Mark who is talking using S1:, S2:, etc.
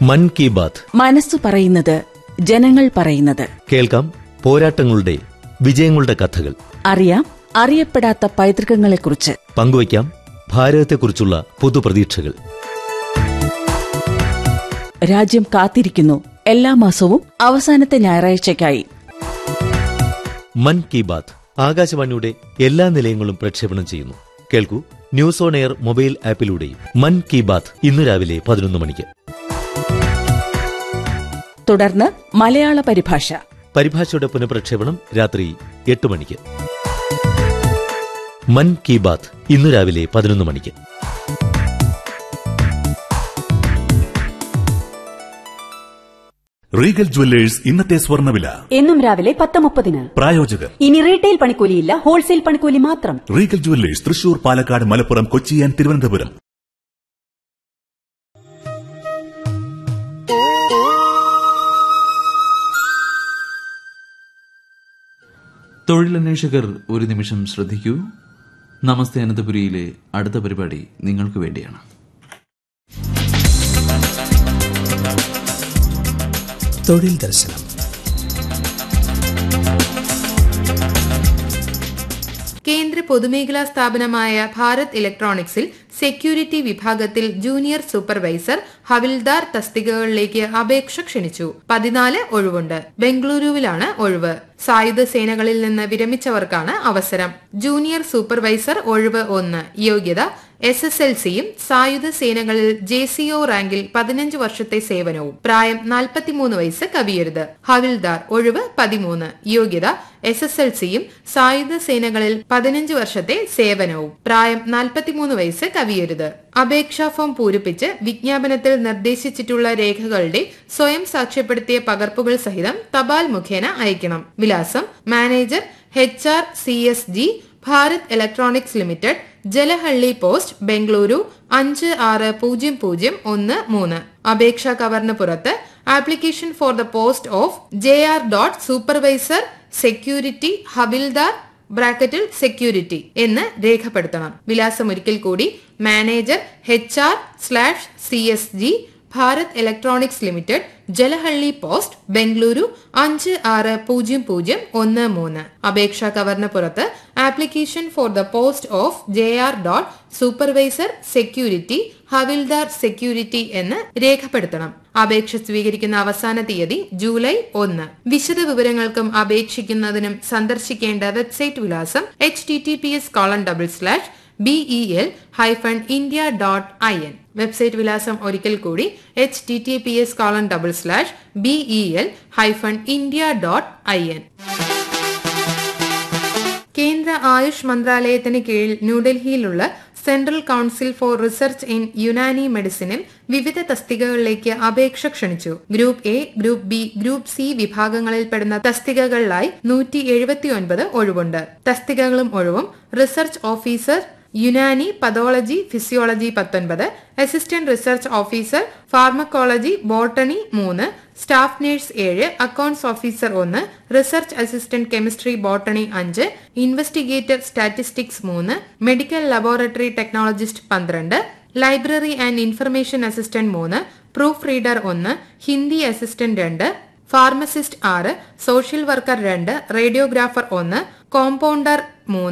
S1: മൻ കി ബാത്ത്
S2: മനസ്സു പറയുന്നത് ജനങ്ങൾ പറയുന്നത്
S1: കേൾക്കാം പോരാട്ടങ്ങളുടെ വിജയങ്ങളുടെ കഥകൾ
S2: അറിയാം അറിയപ്പെടാത്ത പൈതൃകങ്ങളെക്കുറിച്ച്
S1: പങ്കുവയ്ക്കാം ഭാരതത്തെക്കുറിച്ചുള്ള പുതുപ്രതീക്ഷകൾ
S2: രാജ്യം കാത്തിരിക്കുന്നു എല്ലാ മാസവും അവസാനത്തെ ഞായറാഴ്ചയ്ക്കായി
S1: മൻ കി ബാത്ത് ആകാശവാണിയുടെ എല്ലാ നിലയങ്ങളും പ്രക്ഷേപണം ചെയ്യുന്നു കേൾക്കൂ ന്യൂസ് ഓൺ എയർ മൊബൈൽ ആപ്പിലൂടെയും മൻ കി ബാത്ത് ഇന്ന് രാവിലെ പതിനൊന്ന് മണിക്ക്
S2: തുടർന്ന് മലയാള പരിഭാഷ
S1: പരിഭാഷയുടെ പുനഃപ്രക്ഷേപണം രാത്രി എട്ട് മണിക്ക് മൻ കി ബാത്ത് ഇന്ന് രാവിലെ പതിനൊന്ന് മണിക്ക്
S3: റീഗൽ ജുവല്ലേഴ്സ് ഇന്നത്തെ സ്വർണ്ണവില
S4: എന്നും രാവിലെ പത്ത് മുപ്പതിന്
S3: പ്രായോജകർ
S4: ഇനി റീറ്റെയിൽ പണിക്കൂലിയില്ല ഹോൾസെയിൽ പണിക്കൂലി മാത്രം
S3: Regal jewellers Thrissur Palakkad Malappuram Kochi and Thiruvananthapuram
S5: തൊഴിലന്വേഷകർ ഒരു നിമിഷം ശ്രദ്ധിക്കൂ നമസ്തേ അനന്തപുരിയിലെ അടുത്ത പരിപാടി നിങ്ങൾക്ക് വേണ്ടിയാണ്
S6: തൊഴിൽ ദർശനം
S7: കേന്ദ്ര പൊതുമേഖലാ സ്ഥാപനമായ ഭാരത് ഇലക്ട്രോണിക്സിൽ സെക്യൂരിറ്റി വിഭാഗത്തിൽ ജൂനിയർ സൂപ്പർവൈസർ ഹവിൽദാർ തസ്തികകളിലേക്ക് അപേക്ഷ ക്ഷണിച്ചു പതിനാല് ഒഴിവുണ്ട് ബംഗളൂരുവിലാണ് ഒഴിവ് സായുധ സേനകളിൽ നിന്ന് വിരമിച്ചവർക്കാണ് അവസരം ജൂനിയർ സൂപ്പർവൈസർ ഒഴിവ് ഒന്ന് യോഗ്യത എസ് എസ് എൽ സിയും സായുധ സേനകളിൽ ജെ സി ഒ റാങ്കിൽ പതിനഞ്ച് വർഷത്തെ സേവനവും പ്രായം നാൽപ്പത്തിമൂന്ന് വയസ്സ് കവിയരുത് ഹവിൽദാർ ഒഴിവ് പതിമൂന്ന് യോഗ്യത എസ് എസ് എൽ സിയും സായുധ സേനകളിൽ പതിനഞ്ച് വർഷത്തെ സേവനവും പ്രായം നാൽപ്പത്തിമൂന്ന് വയസ്സ് കവിയരുത് അപേക്ഷാ ഫോം പൂരിപ്പിച്ച് വിജ്ഞാപനത്തിൽ നിർദ്ദേശിച്ചിട്ടുള്ള രേഖകളുടെ സ്വയം സാക്ഷ്യപ്പെടുത്തിയ പകർപ്പുകൾ സഹിതം തപാൽ മുഖേന അയക്കണം വിലാസം manager H R C S G Bharat electronics limited Jalahalli post Bengaluru അഞ്ച് ആറ് പൂജ്യം പൂജ്യം ഒന്ന് മൂന്ന് അപേക്ഷാ കവറിന് പുറത്ത് application for the post of J R dot supervisor security havildar ബ്രാക്കറ്റിൽ സെക്യൂരിറ്റി എന്ന് രേഖപ്പെടുത്തണം വിലാസം ഒരിക്കൽ കൂടി manager H R slash C S G Bharat electronics limited Jalahalli post Bengaluru അഞ്ച് ആറ് പൂജ്യം പൂജ്യം ഒന്ന് മൂന്ന് അപേക്ഷാ കവറിന് പുറത്ത് application for the post of J R dot supervisor security havildar security എന്ന് രേഖപ്പെടുത്തണം അപേക്ഷ സ്വീകരിക്കുന്ന അവസാന തീയതി ജൂലൈ ഒന്ന് വിശദ വിവരങ്ങൾക്കും അപേക്ഷിക്കുന്നതിനും സന്ദർശിക്കേണ്ട വെബ്സൈറ്റ് വിലാസം H T T P S colon double slash B E L hyphen India dot I N website വിലാസം ഒരിക്കൽ കൂടി H T T P S colon double slash B E L hyphen India dot I N കേന്ദ്ര ആയുഷ് മന്ത്രാലയത്തിന് കീഴിൽ ന്യൂഡൽഹിയിലുള്ള central council for research in Unani മെഡിസിനിൽ വിവിധ തസ്തികകളിലേക്ക് അപേക്ഷ ക്ഷണിച്ചു group A group B group C വിഭാഗങ്ങളിൽപ്പെടുന്ന തസ്തികകളിലായി നൂറ്റി എഴുപത്തിയൊൻപത് ഒഴിവുണ്ട് തസ്തികകളും ഒഴിവും research officer Unani pathology physiology പത്തൊൻപത് assistant research officer pharmacology botany മൂന്ന് സ്റ്റാഫ് നഴ്സ് ഏഴ് അക്കൌണ്ട്സ് ഓഫീസർ ഒന്ന് റിസർച്ച് അസിസ്റ്റന്റ് കെമിസ്ട്രി ബോട്ടണി അഞ്ച് ഇൻവെസ്റ്റിഗേറ്റർ സ്റ്റാറ്റിസ്റ്റിക്സ് മൂന്ന് മെഡിക്കൽ ലബോറട്ടറി ടെക്നോളജിസ്റ്റ് പന്ത്രണ്ട് ലൈബ്രറി ആൻഡ് ഇൻഫർമേഷൻ അസിസ്റ്റന്റ് മൂന്ന് പ്രൂഫ് റീഡർ ഒന്ന് ഹിന്ദി അസിസ്റ്റന്റ് രണ്ട് ഫാർമസിസ്റ്റ് ആറ് സോഷ്യൽ വർക്കർ രണ്ട് റേഡിയോഗ്രാഫർ ഒന്ന് കോമ്പൗണ്ടർ